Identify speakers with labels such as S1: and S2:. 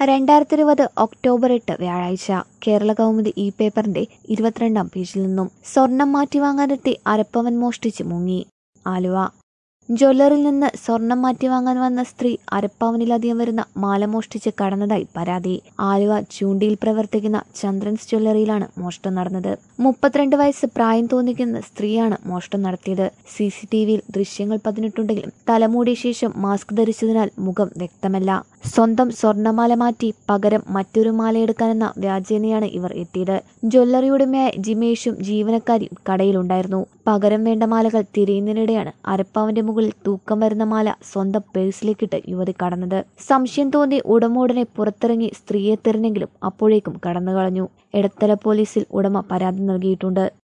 S1: രണ്ടായിരത്തി ഇരുപത് ഒക്ടോബർ എട്ട് വ്യാഴാഴ്ച കേരള കൗമുദി ഇ പേപ്പറിന്റെ ഇരുപത്തിരണ്ടാം പേജിൽ നിന്നും സ്വർണം മാറ്റി വാങ്ങാനെത്തി അരപ്പവൻ മോഷ്ടിച്ച് മുങ്ങി ആലുവ ജ്വല്ലറിൽ നിന്ന് സ്വർണം മാറ്റി വാങ്ങാൻ വന്ന സ്ത്രീ അരപ്പവനിലധികം വരുന്ന മാല മോഷ്ടിച്ച് കടന്നതായി പരാതി ആലുവ ചൂണ്ടിയിൽ പ്രവർത്തിക്കുന്ന ചന്ദ്രൻസ് ജ്വല്ലറിയിലാണ് മോഷണം നടന്നത് മുപ്പത്തിരണ്ട് വയസ്സ് പ്രായം തോന്നിക്കുന്ന സ്ത്രീയാണ് മോഷണം നടത്തിയത് സി സി ടി വിയിൽ ദൃശ്യങ്ങൾ പതിനെട്ടുണ്ടെങ്കിലും തലമൂടിയ ശേഷം മാസ്ക് ധരിച്ചതിനാൽ മുഖം വ്യക്തമല്ല സ്വന്തം സ്വർണമാല മാറ്റി പകരം മറ്റൊരു മാലയെടുക്കാനെന്ന വ്യാജേനയാണ് ഇവർ എത്തിയത് ജ്വല്ലറി ഉടമയായ ജിമേഷും ജീവനക്കാരിയും കടയിലുണ്ടായിരുന്നു പകരം വേണ്ട മാലകൾ തിരയുന്നതിനിടെയാണ് അരപ്പാവന്റെ മുകളിൽ തൂക്കം വരുന്ന മാല സ്വന്തം പേഴ്സിലേക്കിട്ട് യുവതി കടന്നത് സംശയം തോന്നി ഉടമ ഉടനെ പുറത്തിറങ്ങി സ്ത്രീയെ തിരഞ്ഞെങ്കിലും അപ്പോഴേക്കും കടന്നു കളഞ്ഞു എടത്തല പോലീസിൽ ഉടമ പരാതി നൽകിയിട്ടുണ്ട്